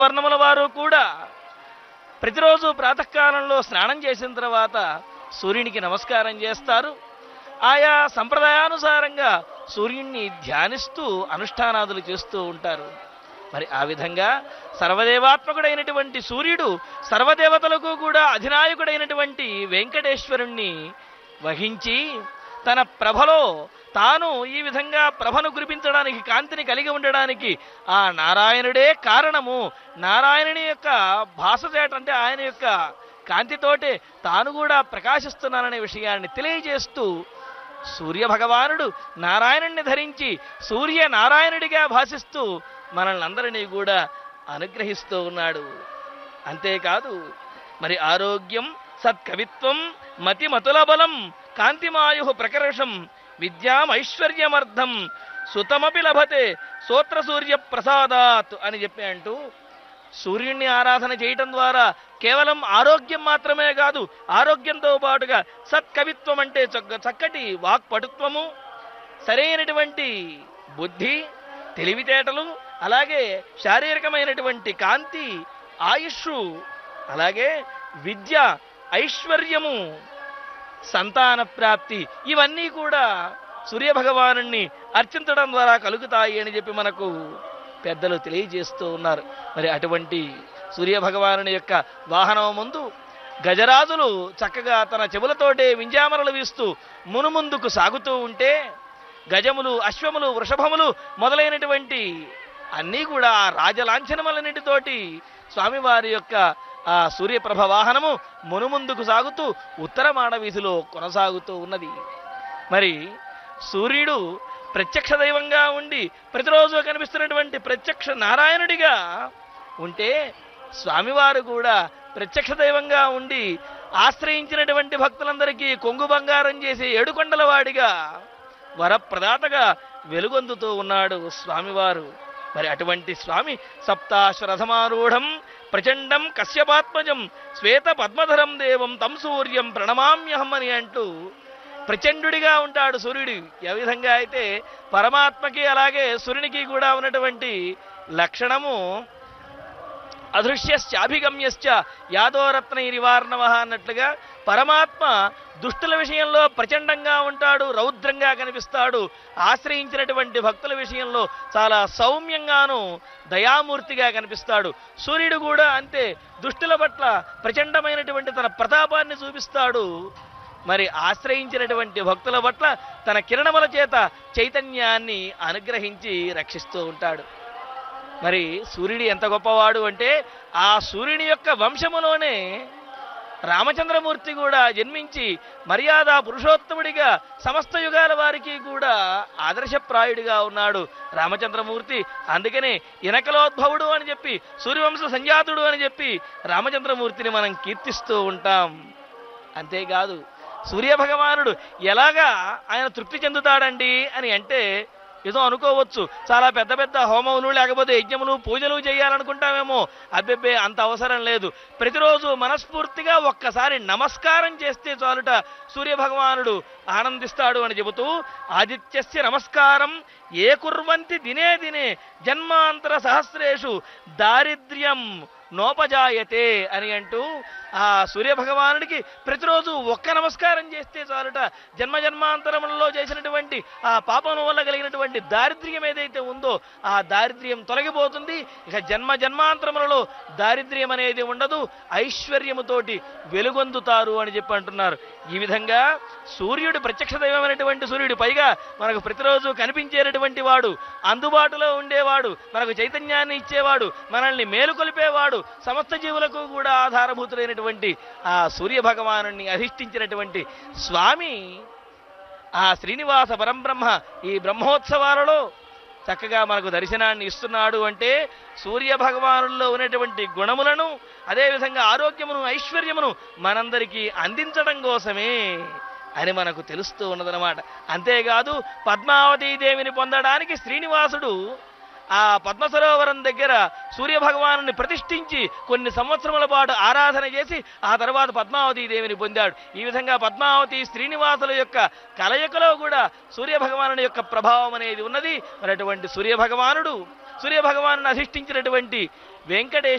వర్ణముల వారు కూడా ప్రతిరోజు ప్రాతకాలంలో స్నానం చేసిన తర్వాత సూర్యునికి నమస్కారం చేస్తారు ఆయా సంప్రదాయానుసారంగా సూర్యుణ్ణి ధ్యానిస్తూ అనుష్ఠానాదులు చేస్తూ ఉంటారు మరి ఆ విధంగా సర్వదేవాత్మకుడైనటువంటి సూర్యుడు సర్వదేవతలకు కూడా అధినాయకుడైనటువంటి వెంకటేశ్వరుణ్ణి వహించి తన ప్రభలో తాను ఈ విధంగా ప్రభను కురిపించడానికి కాంతిని కలిగి ఉండడానికి ఆ నారాయణుడే కారణము నారాయణుని యొక్క భాష చేట అంటే ఆయన యొక్క కాంతితోటే తాను కూడా ప్రకాశిస్తున్నాననే విషయాన్ని తెలియజేస్తూ సూర్య భగవానుడు నారాయణుణ్ణి ధరించి సూర్య నారాయణుడిగా భాషిస్తూ మనల్ని అందరినీ కూడా అనుగ్రహిస్తూ ఉన్నాడు అంతేకాదు మరి ఆరోగ్యం సత్కవిత్వం మతిమతుల బలం కాంతిమాయు ప్రకర్షం విద్యామైశ్వర్యమర్థం సుతమపి లభతే సోత్ర సూర్య ప్రసాదాత్ అని చెప్పి అంటూ సూర్యుణ్ణి ఆరాధన చేయటం ద్వారా కేవలం ఆరోగ్యం మాత్రమే కాదు ఆరోగ్యంతో పాటుగా సత్కవిత్వం అంటే చక్క చక్కటి వాక్పటుత్వము సరైనటువంటి బుద్ధి తెలివితేటలు అలాగే శారీరకమైనటువంటి కాంతి ఆయుష్ అలాగే విద్య ఐశ్వర్యము సంతాన ప్రాప్తి ఇవన్నీ కూడా సూర్యభగవాను అర్చించడం ద్వారా కలుగుతాయి అని చెప్పి మనకు పెద్దలు తెలియజేస్తూ ఉన్నారు మరి అటువంటి సూర్యభగవాను యొక్క వాహనం ముందు గజరాజులు చక్కగా తన చెవులతోటే వింజామరలు వీస్తూ మునుముందుకు సాగుతూ ఉంటే గజములు అశ్వములు వృషభములు మొదలైనటువంటి అన్నీ కూడా ఆ రాజలాంఛనములన్నిటితోటి స్వామివారి యొక్క ఆ సూర్యప్రభ వాహనము మునుముందుకు సాగుతూ ఉత్తర మాడవీధిలో కొనసాగుతూ ఉన్నది మరి సూర్యుడు ప్రత్యక్ష దైవంగా ఉండి ప్రతిరోజు కనిపిస్తున్నటువంటి ప్రత్యక్ష నారాయణుడిగా ఉంటే స్వామివారు కూడా ప్రత్యక్ష దైవంగా ఉండి ఆశ్రయించినటువంటి భక్తులందరికీ కొంగు బంగారం చేసే ఏడుకొండల వాడిగా వరప్రదాతగా వెలుగొందుతూ ఉన్నాడు స్వామివారు మరి అటువంటి స్వామి సప్తాశ్వరథమారూఢం ప్రచండం కశ్యపాత్మజం శ్వేత పద్మధరం దేవం తం సూర్యం ప్రణమామ్యహం అని అంటూ ప్రచండుడిగా ఉంటాడు సూర్యుడు ఏ విధంగా అయితే పరమాత్మకి అలాగే సూర్యునికి కూడా ఉన్నటువంటి లక్షణము అదృశ్యశ్చాభిగమ్యశ్చ యాదోరత్న నివారణవ అన్నట్లుగా పరమాత్మ దుష్టుల విషయంలో ప్రచండంగా ఉంటాడు రౌద్రంగా కనిపిస్తాడు ఆశ్రయించినటువంటి భక్తుల విషయంలో చాలా సౌమ్యంగాను దయామూర్తిగా కనిపిస్తాడు సూర్యుడు కూడా అంతే దుష్టుల పట్ల ప్రచండమైనటువంటి తన ప్రతాపాన్ని చూపిస్తాడు మరి ఆశ్రయించినటువంటి భక్తుల పట్ల తన కిరణముల చేత చైతన్యాన్ని అనుగ్రహించి రక్షిస్తూ ఉంటాడు మరి సూర్యుడు ఎంత గొప్పవాడు అంటే ఆ సూర్యుని యొక్క వంశములోనే రామచంద్రమూర్తి కూడా జన్మించి మర్యాద పురుషోత్తముడిగా సమస్త యుగాల వారికి కూడా ఆదర్శప్రాయుడిగా ఉన్నాడు రామచంద్రమూర్తి అందుకనే ఇనకలోద్భవుడు అని చెప్పి సూర్యవంశ సంజాతుడు అని చెప్పి రామచంద్రమూర్తిని మనం కీర్తిస్తూ ఉంటాం అంతేకాదు సూర్యభగవానుడు ఎలాగా ఆయన తృప్తి చెందుతాడండి అని అంటే ఏదో అనుకోవచ్చు చాలా పెద్ద పెద్ద హోమములు లేకపోతే యజ్ఞములు పూజలు చేయాలనుకుంటామేమో అబ్బెబ్బే అంత అవసరం లేదు ప్రతిరోజు మనస్ఫూర్తిగా ఒక్కసారి నమస్కారం చేస్తే చాలుట సూర్యభగవానుడు ఆనందిస్తాడు అని చెబుతూ ఆదిత్యస్య నమస్కారం ఏ కుర్వంతి దినే దినే జన్మాంతర సహస్రేషు దారిద్ర్యం నోపజాయతే అని అంటూ ఆ సూర్యభగవానుడికి ప్రతిరోజు ఒక్క నమస్కారం చేస్తే చాలుట జన్మ జన్మాంతరములలో చేసినటువంటి ఆ పాపం వల్ల కలిగినటువంటి దారిద్ర్యం ఏదైతే ఉందో ఆ దారిద్ర్యం తొలగిపోతుంది ఇక జన్మ జన్మాంతరములలో దారిద్ర్యం అనేది ఉండదు ఐశ్వర్యముతోటి వెలుగొందుతారు అని చెప్పి అంటున్నారు ఈ విధంగా సూర్యుడు ప్రత్యక్ష దైవమైనటువంటి సూర్యుడు పైగా మనకు ప్రతిరోజు కనిపించేటటువంటి వాడు అందుబాటులో ఉండేవాడు మనకు చైతన్యాన్ని ఇచ్చేవాడు మనల్ని మేలుకొలిపేవాడు సమస్త జీవులకు కూడా ఆధారభూతులైనటువంటి ఆ సూర్య భగవాను అధిష్ఠించినటువంటి స్వామి ఆ శ్రీనివాస పరంబ్రహ్మ ఈ బ్రహ్మోత్సవాలలో చక్కగా మనకు దర్శనాన్ని ఇస్తున్నాడు అంటే సూర్య భగవానుల్లో ఉన్నటువంటి గుణములను అదేవిధంగా ఆరోగ్యమును ఐశ్వర్యమును మనందరికీ అందించడం కోసమే అని మనకు తెలుస్తూ ఉన్నదనమాట అంతేకాదు పద్మావతీ దేవిని పొందడానికి శ్రీనివాసుడు ఆ పద్మ సరోవరం దగ్గర సూర్య భగవాను ప్రతిష్ఠించి కొన్ని సంవత్సరముల పాటు ఆరాధన చేసి ఆ తర్వాత పద్మావతి దేవిని పొందాడు ఈ విధంగా పద్మావతి శ్రీనివాసుల యొక్క కలయికలో కూడా సూర్య భగవానుడి యొక్క ప్రభావం అనేది ఉన్నది మరి అటువంటి సూర్య భగవానుడు సూర్య భగవాను అధిష్ఠించినటువంటి వెంకటేశ్వర